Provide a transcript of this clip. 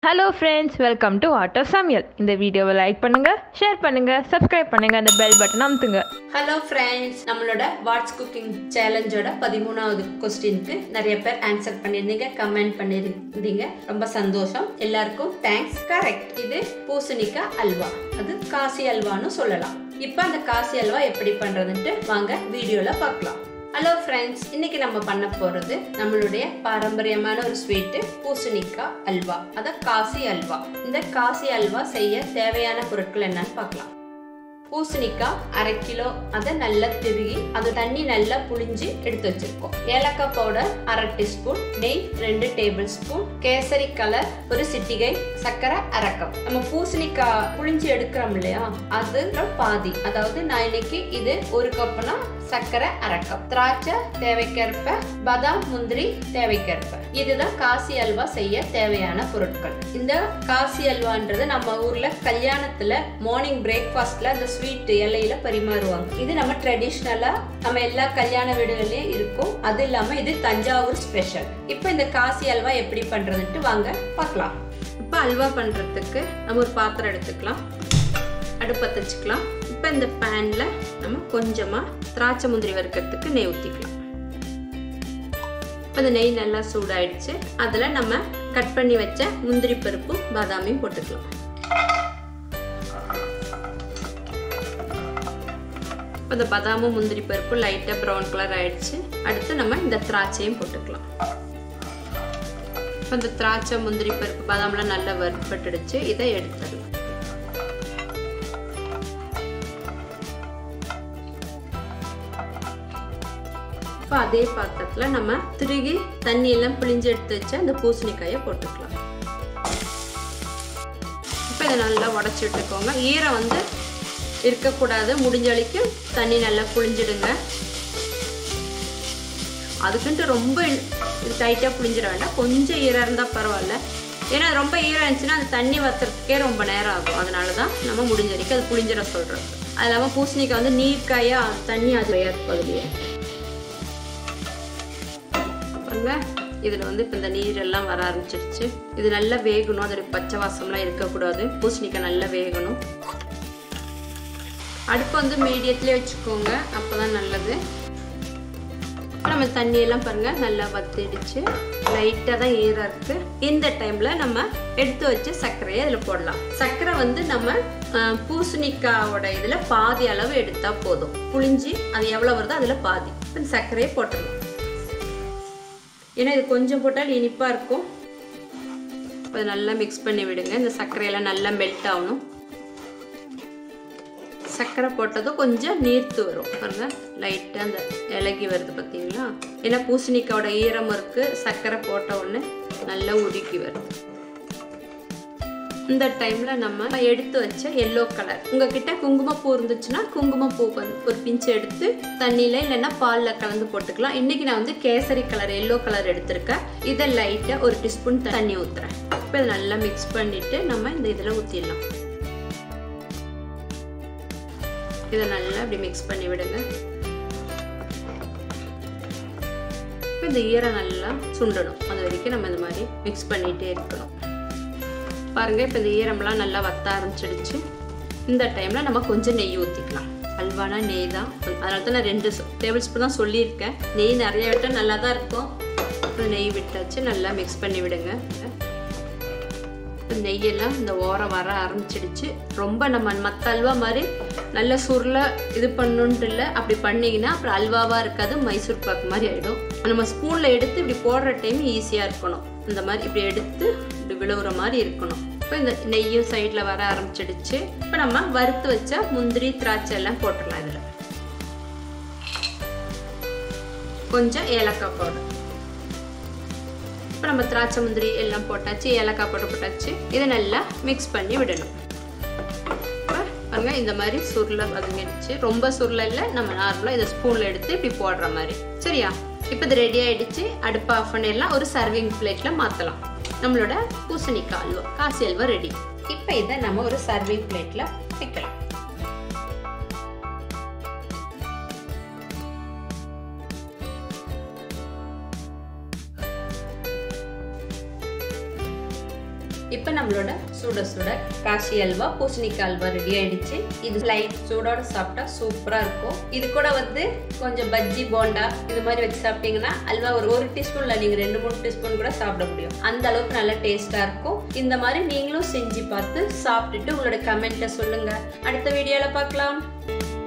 hello friends welcome to auto சமையல் இந்த வீடியோவை லைக் பண்ணுங்க ஷேர் பண்ணுங்க சப்ஸ்கிரைப் பண்ணுங்க அந்த பெல் பட்டன் அமுத்துங்க ஹலோ ஃப்ரெண்ட்ஸ் நம்மளோட வாட்ஸ் குக்கிங் சேலஞ்சோட பதிமூணாவது கொஸ்டினுக்கு நிறைய பேர் ஆன்சர் பண்ணியிருந்தீங்க கமெண்ட் பண்ணியிருந்தீங்க ரொம்ப சந்தோஷம் எல்லாருக்கும் தேங்க்ஸ் கரெக்ட் இது பூசணிக்காய் அல்வா அது காசி அல்வான்னு சொல்லலாம் இப்போ அந்த காசி அல்வா எப்படி பண்ணுறதுன்ட்டு வாங்க வீடியோவில் பார்க்கலாம் ஹலோ ஃப்ரெண்ட்ஸ் இன்னைக்கு நம்ம பண்ண போகிறது நம்மளுடைய பாரம்பரியமான ஒரு ஸ்வீட்டு பூசணிக்காய் அல்வா அதான் காசி அல்வா இந்த காசி அல்வா செய்ய தேவையான பொருட்கள் என்னன்னு பார்க்கலாம் பூசணிக்காய் அரை கிலோ அதை நல்லா திருகி அது தண்ணி நல்லா புளிஞ்சு எடுத்து வச்சிருக்கோம் ஏலக்காய் பவுடர் அரை டீஸ்பூன் நெய் ரெண்டு டேபிள் ஸ்பூன் கேசரி கலர் ஒரு சிட்டிகை சர்க்கரை அரை கப் நம்ம பூசணிக்காய் புளிஞ்சு எடுக்கிறோம் இல்லையா அதுல பாதி அதாவது நான் இன்னைக்கு இது ஒரு கப்னா சர்க்கரை அரை கப் திராட்சை தேவைக்கேற்ப பாதாம் முந்திரி தேவைக்கேற்ப இதுதான் காசி அல்வா செய்ய தேவையான பொருட்கள் இந்த காசி அல்வான்றது நம்ம ஊர்ல கல்யாணத்துல மார்னிங் பிரேக்ஃபாஸ்ட்ல அந்த ஸ்வீட் இலையில பரிமாறுவாங்க இது நம்ம ட்ரெடிஷ்னலா நம்ம எல்லா கல்யாண வீடுகள்லயும் இருக்கும் அது இல்லாம இது தஞ்சாவூர் ஸ்பெஷல் இப்போ இந்த காசி அல்வா எப்படி பண்றதுன்ட்டு வாங்க பார்க்கலாம் இப்போ அல்வா பண்றதுக்கு நம்ம ஒரு பாத்திரம் எடுத்துக்கலாம் அடுப்பை வச்சுக்கலாம் இப்போ இந்த பேனில் நம்ம கொஞ்சமாக திராட்சை முந்திரி வறுக்கிறதுக்கு நெய் ஊற்றிக்கலாம் இப்போ இந்த நெய் நல்லா சூடாயிடுச்சு அதில் நம்ம கட் பண்ணி வச்ச முந்திரி பருப்பு பாதாமியும் போட்டுக்கலாம் இப்போ இந்த பாதாமும் முந்திரி பருப்பு லைட்டாக ப்ரௌன் கலர் ஆயிடுச்சு அடுத்து நம்ம இந்த திராட்சையும் போட்டுக்கலாம் இப்போ இந்த திராட்சை முந்திரி பருப்பு பாதாம்லாம் நல்லா வறுப்பட்டுடுச்சு இதை எடுத்துடலாம் இப்போ அதே பாத்திரத்தில் நம்ம திருகி தண்ணி எல்லாம் பிழிஞ்சு எடுத்து வச்சு அந்த பூசணிக்காயை போட்டுக்கலாம் இப்போ இதை நல்லா உடச்சி விட்டுக்கோங்க ஈரம் வந்து இருக்கக்கூடாது முடிஞ்ச வரைக்கும் தண்ணி நல்லா புழிஞ்சிடுங்க அதுக்குன்ட்டு ரொம்ப இது டைட்டாக புழிஞ்சிட வேண்டாம் கொஞ்சம் ஈரம் இருந்தால் பரவாயில்ல ஏன்னா ரொம்ப ஈரம் இருந்துச்சுன்னா அந்த தண்ணி வத்துறதுக்கே ரொம்ப நேரம் ஆகும் அதனால தான் நம்ம முடிஞ்ச வரைக்கும் அது புழிஞ்சிட சொல்கிறோம் அது இல்லாமல் பூசணிக்காய் வந்து நீர்க்காயாக தண்ணி அது ஏற்பதுலையே பாருங்க இதில் வந்து இப்போ இந்த நீர் எல்லாம் வர ஆரம்பிச்சிருச்சு இது நல்லா வேகணும் அதோட பச்சை வாசம்லாம் இருக்கக்கூடாது பூசணிக்காய் நல்லா வேகணும் அடுப்பு வந்து மீடியத்துலேயே வச்சுக்கோங்க அப்போ தான் நல்லது நம்ம தண்ணியெல்லாம் பாருங்கள் நல்லா வத்திடுச்சு லைட்டாக தான் ஈரம் இருக்குது இந்த டைமில் நம்ம எடுத்து வச்சு சர்க்கரையை அதில் போடலாம் சர்க்கரை வந்து நம்ம பூசணிக்காவோட இதில் பாதி அளவு எடுத்தால் போதும் புளிஞ்சு அது எவ்வளோ வருதோ அதில் பாதி இந்த சர்க்கரையை போட்டுடலாம் ஏன்னா இது கொஞ்சம் போட்டால் இனிப்பாக இருக்கும் இப்போ நல்லா மிக்ஸ் பண்ணி விடுங்க இந்த சர்க்கரையெல்லாம் நல்லா மெல்ட் ஆகணும் சர்க்கரை போட்டதும் கொஞ்சம் நீர்த்து வரும் பாருங்க லைட்டாக அந்த இலகி வருது பார்த்தீங்களா ஏன்னா பூசணிக்காவோட ஈரம் இருக்குது சர்க்கரை போட்ட உடனே நல்லா உருக்கி வருது இந்த டைமில் நம்ம எடுத்து வச்ச எல்லோ கலர் உங்ககிட்ட குங்குமப்பூ இருந்துச்சுன்னா குங்குமப்பூ ஒரு பிஞ்சு எடுத்து தண்ணியில் இல்லைன்னா பாலில் கலந்து போட்டுக்கலாம் இன்றைக்கி நான் வந்து கேசரி கலர் எல்லோ கலர் எடுத்திருக்கேன் இதை லைட்டாக ஒரு டீஸ்பூன் தண்ணி ஊற்றுறேன் இப்போ இதை நல்லா மிக்ஸ் பண்ணிவிட்டு நம்ம இந்த இதில் ஊற்றிடலாம் இதை நல்லா அப்படி மிக்ஸ் பண்ணி விடுங்க இந்த ஈரம் நல்லா சுண்டணும் அது வரைக்கும் நம்ம இந்த மாதிரி மிக்ஸ் பண்ணிகிட்டே இருக்கணும் பாருங்கள் இப்போ இந்த ஈரம்லாம் நல்லா வத்த ஆரம்பிச்சிடுச்சு இந்த டைமில் நம்ம கொஞ்சம் நெய் ஊற்றிக்கலாம் அல்வானா நெய் தான் அதனால தான் நான் ரெண்டு டேபிள் ஸ்பூன் தான் சொல்லியிருக்கேன் நெய் நிறைய விட்டால் நல்லா தான் இருக்கும் இப்போ நெய் விட்டாச்சு நல்லா மிக்ஸ் பண்ணி விடுங்க நெய்யெல்லாம் இந்த ஓரம் வர ஆரம்பிச்சிடுச்சு ரொம்ப நம்ம மற்ற அல்வா மாதிரி நல்ல சுருளை இது பண்ணணுன்ட்டு இல்லை அப்படி பண்ணிங்கன்னா அப்புறம் அல்வாவாக இருக்காது மைசூர் பாக்கு மாதிரி ஆகிடும் நம்ம ஸ்பூனில் எடுத்து இப்படி போடுற டைம் ஈஸியாக இருக்கணும் இந்த மாதிரி இப்படி எடுத்து இப்படி விழுவுற மாதிரி இருக்கணும் இப்போ இந்த நெய்யும் சைடில் வர ஆரம்பிச்சிடுச்சு இப்போ நம்ம வறுத்து வச்ச முந்திரி திராட்சை எல்லாம் போட்டுடலாம் இதில் கொஞ்சம் ஏலக்காய் பவுடர் இப்போ நம்ம திராட்சை முந்திரி எல்லாம் போட்டாச்சு ஏலக்காய் போட்டு போட்டாச்சு இதை நல்லா மிக்ஸ் பண்ணி விடணும் பாருங்க இந்த மாதிரி சுருளை வதங்கிடுச்சு ரொம்ப சுருளை இல்லை நம்ம நார்மலாக இதை ஸ்பூனில் எடுத்து இப்படி போடுற மாதிரி சரியா இப்போ இது ரெடி ஆகிடுச்சு அடுப்பு ஆஃப் பண்ணிடலாம் ஒரு சர்விங் பிளேட்டில் மாற்றலாம் நம்மளோட பூசணிக்காய் அல்வா காசி அல்வா ரெடி இப்போ இதை நம்ம ஒரு சர்விங் பிளேட்டில் வைக்கலாம் இப்போ நம்மளோட சுட சுட காஷி அல்வா பூசணிக்காய் அல்வா ரெடி ஆயிடுச்சு இது லைட் சூடோட சாப்பிட்டா சூப்பராக இருக்கும் இது கூட வந்து கொஞ்சம் பஜ்ஜி போண்டா இது மாதிரி வச்சு சாப்பிட்டீங்கன்னா அல்வா ஒரு ஒரு டீஸ்பூன்ல நீங்கள் ரெண்டு மூணு டீஸ்பூன் கூட சாப்பிட முடியும் அந்த அளவுக்கு நல்ல டேஸ்ட்டாக இருக்கும் இந்த மாதிரி நீங்களும் செஞ்சு பார்த்து சாப்பிட்டுட்டு உங்களோட கமெண்ட்டை சொல்லுங்கள் அடுத்த வீடியோவில் பார்க்கலாம்